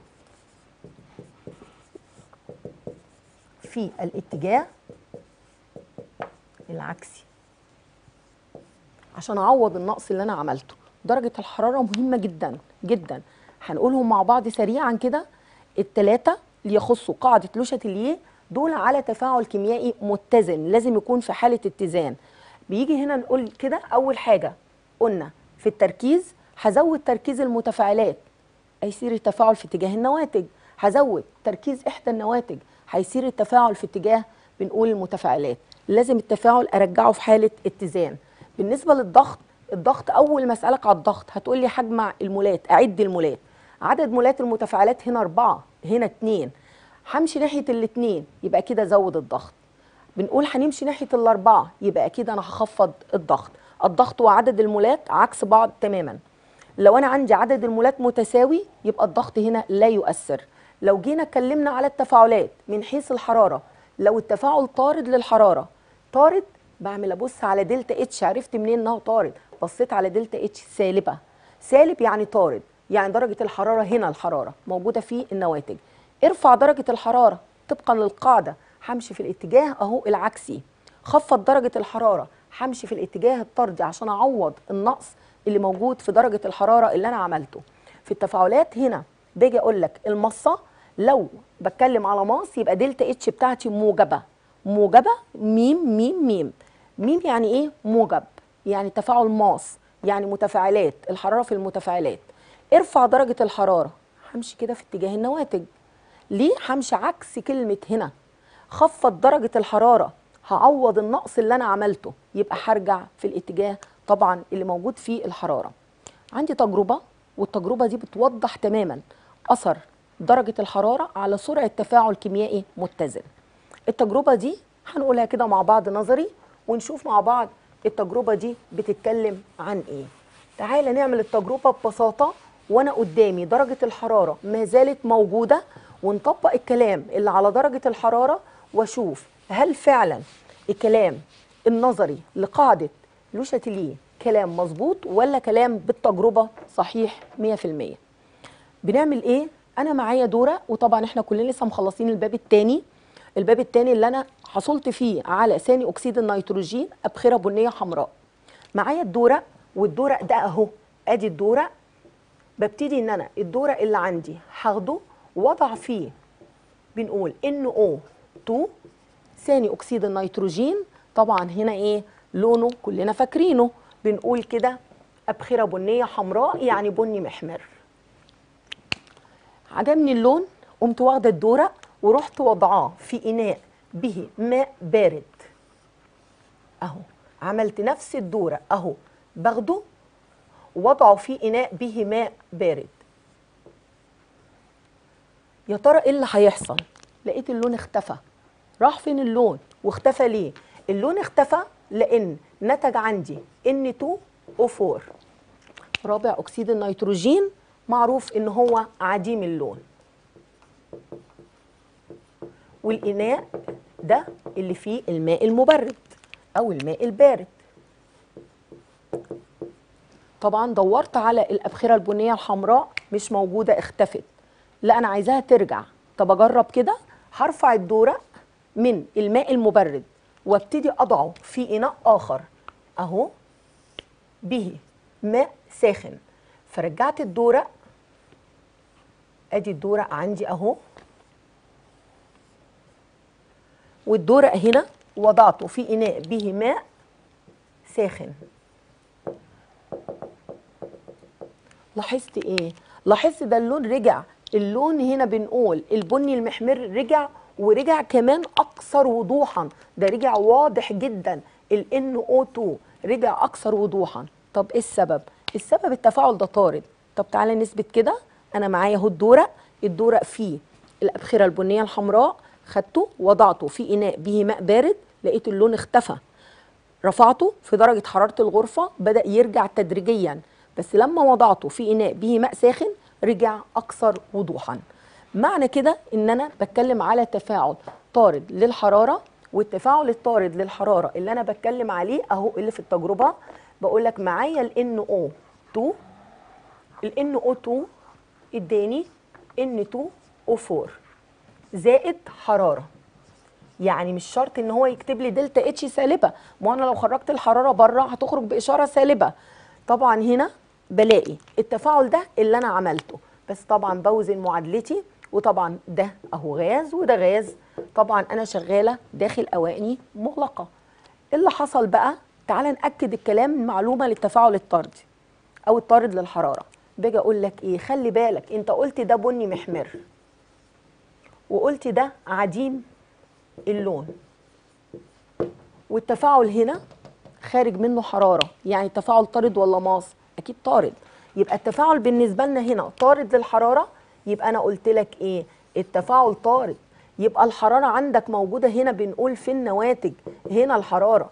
في الاتجاه العكسي عشان اعوض النقص اللي انا عملته درجه الحراره مهمه جدا جدا هنقولهم مع بعض سريعا كده الثلاثه اللي يخصوا قاعده لوشاتيليه دول على تفاعل كيميائي متزن لازم يكون في حاله اتزان بيجي هنا نقول كده اول حاجه قلنا في التركيز هزود تركيز المتفاعلات هيصير التفاعل في اتجاه النواتج هزود تركيز احدى النواتج هيصير التفاعل في اتجاه بنقول المتفاعلات لازم التفاعل ارجعه في حاله اتزان بالنسبه للضغط الضغط اول ما اسالك على الضغط هتقول لي هجمع المولات اعد المولات عدد مولات المتفاعلات هنا أربعة هنا اتنين همشي ناحيه الاتنين يبقى كده زود الضغط بنقول هنمشي ناحيه الاربعه يبقى اكيد انا هخفض الضغط الضغط وعدد المولات عكس بعض تماما لو انا عندي عدد المولات متساوي يبقى الضغط هنا لا يؤثر لو جينا اتكلمنا على التفاعلات من حيث الحراره لو التفاعل طارد للحراره طارد بعمل ابص على دلتا اتش عرفت منين انها طارد بصيت على دلتا اتش سالبه سالب يعني طارد يعني درجه الحراره هنا الحراره موجوده في النواتج ارفع درجه الحراره طبقا للقاعده همشي في الاتجاه اهو العكسي خفض درجه الحراره همشي في الاتجاه الطردي عشان اعوض النقص اللي موجود في درجه الحراره اللي انا عملته في التفاعلات هنا باجي اقول لك المصه لو بتكلم على ماس يبقى دلتا اتش بتاعتي موجبه موجبه ميم ميم ميم ميم يعني ايه موجب يعني تفاعل ماس يعني متفاعلات الحراره في المتفاعلات ارفع درجه الحراره همشي كده في اتجاه النواتج ليه همشي عكس كلمه هنا خفض درجه الحراره هعوض النقص اللي انا عملته يبقى هرجع في الاتجاه طبعا اللي موجود فيه الحراره عندي تجربه والتجربه دي بتوضح تماما اثر درجه الحراره على سرعه تفاعل كيميائي متزن التجربه دي هنقولها كده مع بعض نظري ونشوف مع بعض التجربه دي بتتكلم عن ايه تعالى نعمل التجربه ببساطه وانا قدامي درجه الحراره ما زالت موجوده ونطبق الكلام اللي على درجه الحراره واشوف هل فعلا الكلام النظري لقاعده لوشاتيليه كلام مظبوط ولا كلام بالتجربه صحيح 100% بنعمل ايه انا معايا دوره وطبعا احنا كلنا لسه مخلصين الباب الثاني الباب الثاني اللي انا حصلت فيه على ثاني اكسيد النيتروجين ابخره بنيه حمراء معايا الدوره والدورق ده اهو ادي الدورق ببتدي ان انا الدورق اللي عندي هاخده واضع فيه بنقول ان او 2 ثاني اكسيد النيتروجين طبعا هنا ايه لونه كلنا فاكرينه بنقول كده ابخره بنيه حمراء يعني بني محمر عجبني اللون قمت واخده الدورق ورحت وضعاه في اناء به ماء بارد اهو عملت نفس الدورق اهو باخده وضعه في اناء به ماء بارد يا ترى ايه اللي هيحصل لقيت اللون اختفى راح فين اللون واختفى ليه اللون اختفى لان نتج عندي N2O4 رابع اكسيد النيتروجين معروف ان هو عديم اللون والإناء ده اللي فيه الماء المبرد أو الماء البارد طبعا دورت على الابخره البنيه الحمراء مش موجوده اختفت لا انا عايزاها ترجع طب اجرب كده هرفع الدورق من الماء المبرد وابتدي اضعه في اناء اخر اهو به ماء ساخن فرجعت الدورق ادي الدورق عندي اهو والدورق هنا وضعته في اناء به ماء ساخن لاحظت ايه لاحظت ده اللون رجع اللون هنا بنقول البني المحمر رجع ورجع كمان اكثر وضوحا ده رجع واضح جدا ال NO2 رجع اكثر وضوحا طب ايه السبب السبب التفاعل ده طارد طب تعالى نثبت كده انا معايا اهو الدورق الدورق فيه الابخره البنيه الحمراء خدته وضعته في اناء به ماء بارد لقيت اللون اختفى رفعته في درجة حرارة الغرفة بدأ يرجع تدريجيا بس لما وضعته في إناء به ماء ساخن رجع أكثر وضوحا معنى كده إن أنا بتكلم على تفاعل طارد للحرارة والتفاعل الطارد للحرارة اللي أنا بتكلم عليه أهو اللي في التجربة بقول لك معايا ال NO2 ال NO2 اداني N2O4 زائد حرارة يعني مش شرط ان هو يكتب لي دلتا اتش سالبه ما انا لو خرجت الحراره بره هتخرج باشاره سالبه طبعا هنا بلاقي التفاعل ده اللي انا عملته بس طبعا بوزن معادلتي وطبعا ده اهو غاز وده غاز طبعا انا شغاله داخل اواني مغلقه إيه اللي حصل بقى تعال ناكد الكلام معلومه للتفاعل الطردي او الطارد للحراره باجي اقول لك ايه خلي بالك انت قلت ده بني محمر وقلت ده عديم اللون والتفاعل هنا خارج منه حراره يعني التفاعل طارد ولا ماس اكيد طارد يبقى التفاعل بالنسبه لنا هنا طارد للحراره يبقى انا قلت لك ايه التفاعل طارد يبقى الحراره عندك موجوده هنا بنقول في النواتج هنا الحراره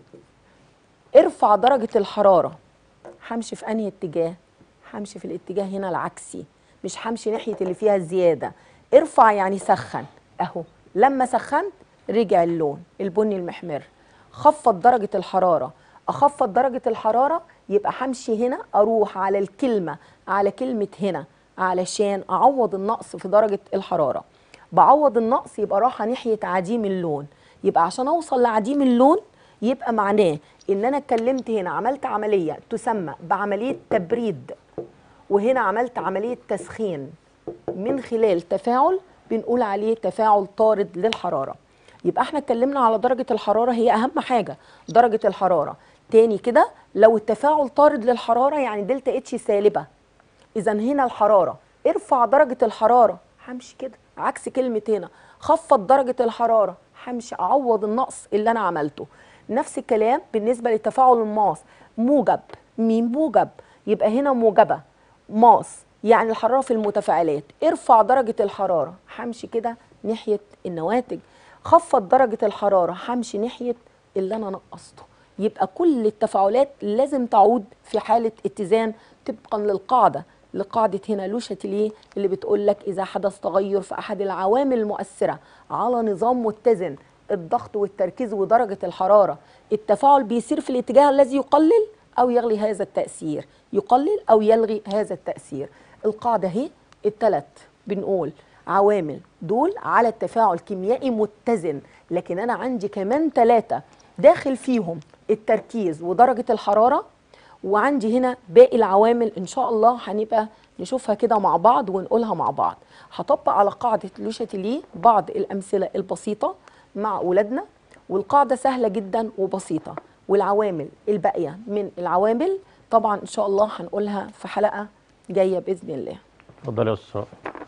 ارفع درجه الحراره همشي في انهي اتجاه همشي في الاتجاه هنا العكسي مش همشي ناحيه اللي فيها الزياده ارفع يعني سخن اهو لما سخنت رجع اللون البني المحمر خفض درجة الحرارة أخفض درجة الحرارة يبقى همشي هنا أروح على الكلمة على كلمة هنا علشان أعوض النقص في درجة الحرارة بعوض النقص يبقى راحة ناحية عديم اللون يبقى عشان أوصل لعديم اللون يبقى معناه إن أنا اتكلمت هنا عملت عملية تسمى بعملية تبريد وهنا عملت عملية تسخين من خلال تفاعل بنقول عليه تفاعل طارد للحرارة يبقى احنا اتكلمنا على درجة الحرارة هي أهم حاجة درجة الحرارة تاني كده لو التفاعل طارد للحرارة يعني دلتا اتش سالبة إذا هنا الحرارة ارفع درجة الحرارة همشي كده عكس كلمة هنا خفض درجة الحرارة همشي أعوض النقص اللي أنا عملته نفس الكلام بالنسبة لتفاعل الماس موجب مين موجب يبقى هنا موجبة ماس يعني الحرارة في المتفاعلات ارفع درجة الحرارة همشي كده ناحية النواتج خفض درجة الحرارة همشي ناحية اللي أنا نقصته يبقى كل التفاعلات لازم تعود في حالة اتزان طبقا للقاعدة لقاعدة هنا لو شاتيليه اللي بتقول لك إذا حدث تغير في أحد العوامل المؤثرة على نظام متزن الضغط والتركيز ودرجة الحرارة التفاعل بيسير في الاتجاه الذي يقلل أو يلغي هذا التأثير يقلل أو يلغي هذا التأثير القاعدة هي التلات بنقول عوامل دول على التفاعل كيميائي متزن لكن أنا عندي كمان ثلاثة داخل فيهم التركيز ودرجة الحرارة وعندي هنا باقي العوامل إن شاء الله هنبقى نشوفها كده مع بعض ونقولها مع بعض هطبق على قاعدة لوشاتيليه بعض الأمثلة البسيطة مع أولادنا والقاعدة سهلة جدا وبسيطة والعوامل الباقية من العوامل طبعا إن شاء الله هنقولها في حلقة جاية بإذن الله اتفضلي يا استاذ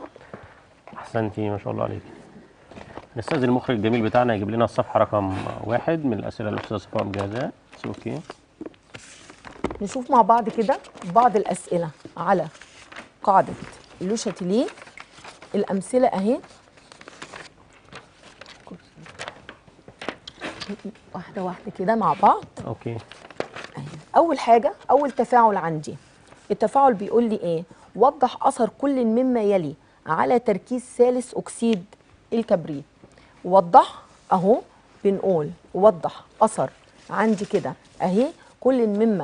احسنتي ما شاء الله عليك نستاذن المخرج الجميل بتاعنا يجيب لنا الصفحه رقم واحد من الاسئله اللي الاستاذ صفاء مجهزاها بس اوكي نشوف مع بعض كده بعض الأسئلة على قاعدة لوشاتيليه الأمثلة أهي واحدة واحدة كده مع بعض اوكي أول حاجة أول تفاعل عندي التفاعل بيقول لي إيه وضح أثر كل مما يلي على تركيز ثالث أكسيد الكبريت وضح أهو بنقول وضح أثر عندي كده أهي كل مما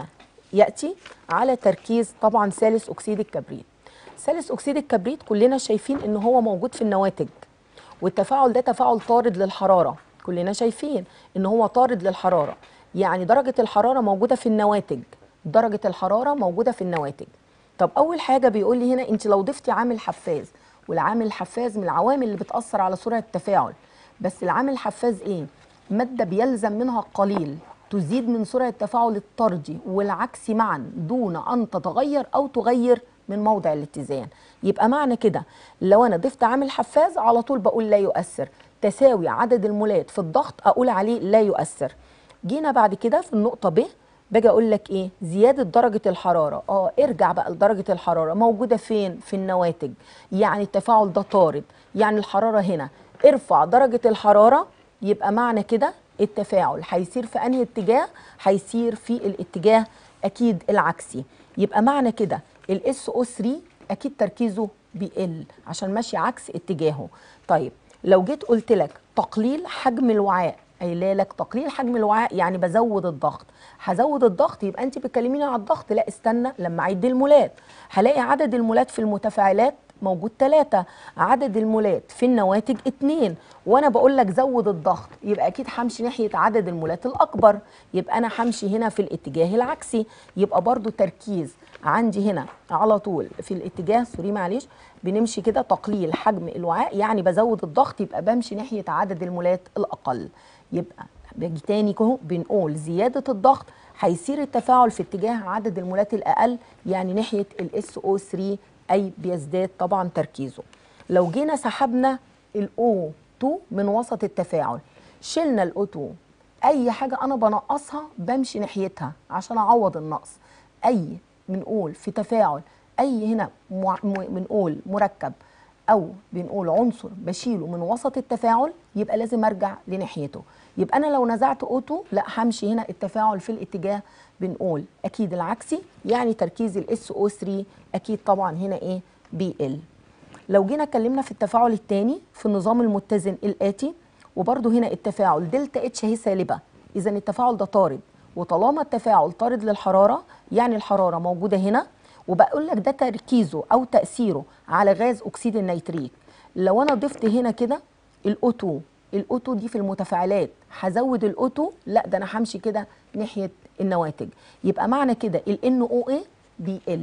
ياتي على تركيز طبعا ثالث اكسيد الكبريت ثالث اكسيد الكبريت كلنا شايفين ان هو موجود في النواتج والتفاعل ده تفاعل طارد للحراره كلنا شايفين ان هو طارد للحراره يعني درجه الحراره موجوده في النواتج درجه الحراره موجوده في النواتج طب اول حاجه بيقول لي هنا انت لو ضفتي عامل حفاز والعامل الحفاز من العوامل اللي بتاثر على سرعه التفاعل بس العامل الحفاز ايه ماده بيلزم منها قليل تزيد من سرعه التفاعل الطردي والعكسي معا دون ان تتغير او تغير من موضع الاتزان يبقى معنى كده لو انا ضفت عامل حفاز على طول بقول لا يؤثر تساوي عدد المولات في الضغط اقول عليه لا يؤثر جينا بعد كده في النقطه ب باجي اقول لك ايه زياده درجه الحراره اه ارجع بقى لدرجه الحراره موجوده فين في النواتج يعني التفاعل ده طارد يعني الحراره هنا ارفع درجه الحراره يبقى معنى كده التفاعل هيسير في انهي اتجاه هيسير في الاتجاه اكيد العكسي يبقى معنى كده الاس او 3 اكيد تركيزه بيقل عشان ماشي عكس اتجاهه طيب لو جيت قلت لك تقليل حجم الوعاء قايله لك تقليل حجم الوعاء يعني بزود الضغط هزود الضغط يبقى انت بتكلميني على الضغط لا استنى لما اعد المولات هلاقي عدد المولات في المتفاعلات موجود ثلاثة عدد المولات في النواتج اتنين وانا بقول لك زود الضغط يبقى اكيد همشي ناحية عدد المولات الاكبر يبقى انا همشي هنا في الاتجاه العكسي يبقى برضو تركيز عندي هنا على طول في الاتجاه سوري معلش بنمشي كده تقليل حجم الوعاء يعني بزود الضغط يبقى بمشي ناحية عدد المولات الاقل يبقى باجي تاني كهو بنقول زيادة الضغط هيصير التفاعل في اتجاه عدد المولات الأقل يعني ناحية ال SO3 أي بيزداد طبعا تركيزه لو جينا سحبنا ال O2 من وسط التفاعل شلنا ال O2 أي حاجة أنا بنقصها بمشي ناحيتها عشان أعوض النقص أي بنقول في تفاعل أي هنا مع- م- بنقول مركب او بنقول عنصر بشيله من وسط التفاعل يبقى لازم ارجع لناحيته يبقى انا لو نزعت اوتو لا همشي هنا التفاعل في الاتجاه بنقول اكيد العكسي يعني تركيز الاس او 3 اكيد طبعا هنا ايه بيقل لو جينا اتكلمنا في التفاعل الثاني في النظام المتزن الاتي وبرده هنا التفاعل دلتا اتش هي سالبه اذا التفاعل ده طارد وطالما التفاعل طارد للحراره يعني الحراره موجوده هنا وبقول لك ده تركيزه او تاثيره على غاز اكسيد النيتريك لو انا ضفت هنا كده الاوتو الاوتو دي في المتفاعلات هزود الاوتو لا ده انا همشي كده ناحيه النواتج يبقى معنى كده ال او اي بيقل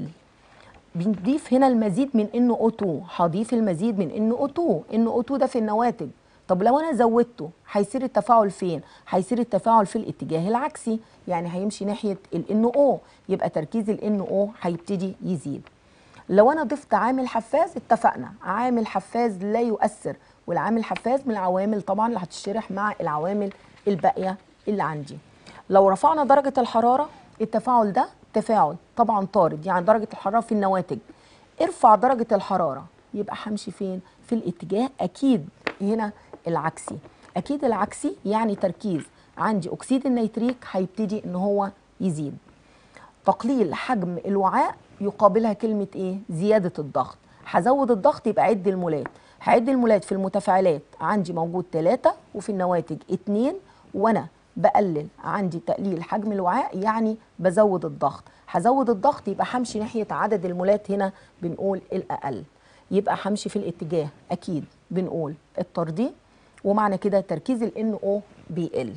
بنضيف هنا المزيد من ان او 2 هضيف المزيد من ان او 2 ان او 2 ده في النواتج طب لو انا زودته هيصير التفاعل فين هيصير التفاعل في الاتجاه العكسي يعني هيمشي ناحيه الان او يبقى تركيز الان او هيبتدي يزيد لو انا ضفت عامل حفاز اتفقنا عامل حفاز لا يؤثر والعامل حفاز من العوامل طبعا اللي هتشرح مع العوامل الباقيه اللي عندي لو رفعنا درجه الحراره التفاعل ده تفاعل طبعا طارد يعني درجه الحراره في النواتج ارفع درجه الحراره يبقى همشي فين في الاتجاه اكيد هنا العكسي اكيد العكسي يعني تركيز عندي اكسيد النيتريك هيبتدي ان هو يزيد تقليل حجم الوعاء يقابلها كلمة ايه؟ زيادة الضغط هزود الضغط يبقى عد المولات هعد المولات في المتفاعلات عندي موجود ثلاثة وفي النواتج اتنين وانا بقلل عندي تقليل حجم الوعاء يعني بزود الضغط هزود الضغط يبقى همشي ناحية عدد المولات هنا بنقول الأقل يبقى همشي في الاتجاه أكيد بنقول الطردي ومعنى كده تركيز ال NO بيقل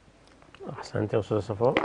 احسنت يا استاذه صفاء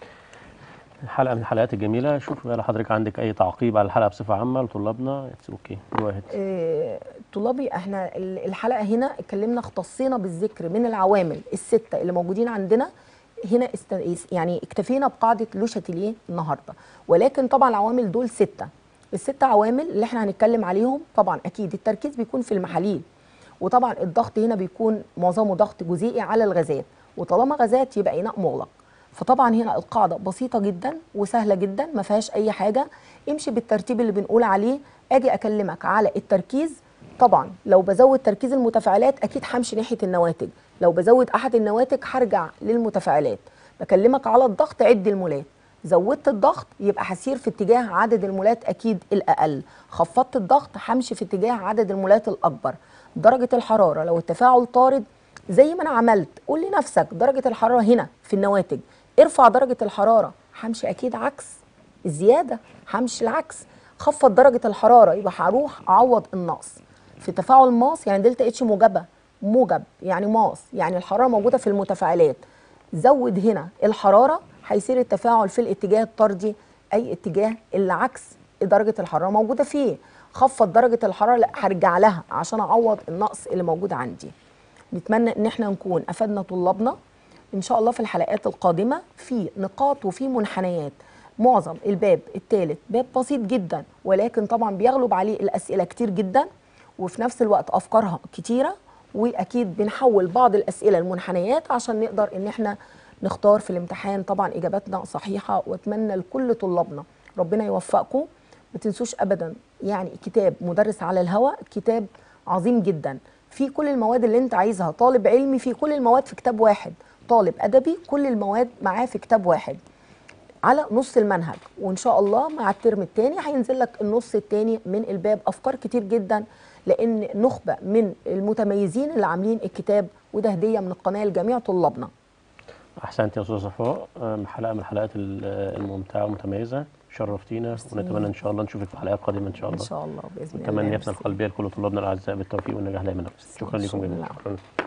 الحلقه من الحلقات الجميله شوف بقى لو حضرتك عندك اي تعقيب على الحلقه بصفه عامه لطلابنا اتس اوكي جو اهيد آه، طلابي احنا ال- الحلقه هنا اتكلمنا اختصينا بالذكر من العوامل السته اللي موجودين عندنا هنا است... يعني اكتفينا بقاعده لو شاتيليه النهارده ولكن طبعا العوامل دول سته الست عوامل اللي احنا هنتكلم عليهم طبعا اكيد التركيز بيكون في المحاليل وطبعا الضغط هنا بيكون معظمه ضغط جزيئي على الغازات وطالما غازات يبقى اناء مغلق فطبعا هنا القاعده بسيطه جدا وسهله جدا ما فيهاش اي حاجه امشي بالترتيب اللي بنقول عليه اجي اكلمك على التركيز طبعا لو بزود تركيز المتفاعلات اكيد همشي ناحيه النواتج لو بزود احد النواتج هرجع للمتفاعلات بكلمك على الضغط عد المولات زودت الضغط يبقى هسير في اتجاه عدد المولات اكيد الاقل خفضت الضغط همشي في اتجاه عدد المولات الاكبر درجه الحراره لو التفاعل طارد زي ما انا عملت قول لنفسك درجه الحراره هنا في النواتج ارفع درجه الحراره همشي اكيد عكس الزياده همشي العكس خفض درجه الحراره يبقى هروح اعوض النقص في تفاعل ماس يعني دلتا اتش موجبه موجب يعني ماس يعني الحراره موجوده في المتفاعلات زود هنا الحراره هيصير التفاعل في الاتجاه الطردي اي اتجاه اللي عكس درجه الحراره موجوده فيه خفض درجه الحراره لا هرجع لها عشان اعوض النقص اللي موجود عندي نتمنى ان احنا نكون افدنا طلابنا ان شاء الله في الحلقات القادمه في نقاط وفي منحنيات معظم الباب الثالث باب بسيط جدا ولكن طبعا بيغلب عليه الاسئله كتير جدا وفي نفس الوقت افكارها كتيره واكيد بنحول بعض الاسئله المنحنيات عشان نقدر ان احنا نختار في الامتحان طبعا اجاباتنا صحيحه واتمنى لكل طلابنا ربنا يوفقكم ما تنسوش ابدا يعني كتاب مدرس على الهواء كتاب عظيم جدا في كل المواد اللي انت عايزها طالب علمي في كل المواد في كتاب واحد طالب ادبي كل المواد معاه في كتاب واحد على نص المنهج وان شاء الله مع الترم الثاني هينزل لك النص الثاني من الباب افكار كتير جدا لان نخبه من المتميزين اللي عاملين الكتاب وده هديه من القناه لجميع طلابنا احسنت يا استاذ صفاء آم، حلقه من الحلقات ال- الممتعه والمتميزه شرفتينا ونتمنى ان شاء الله نشوفك في حلقات قادمه ان شاء ان الله شاء الله باذن الله تمنياتنا ميرسي. القلبيه لكل طلابنا الاعزاء بالتوفيق والنجاح دايما شكرا لكم جميعا نعم. شكرا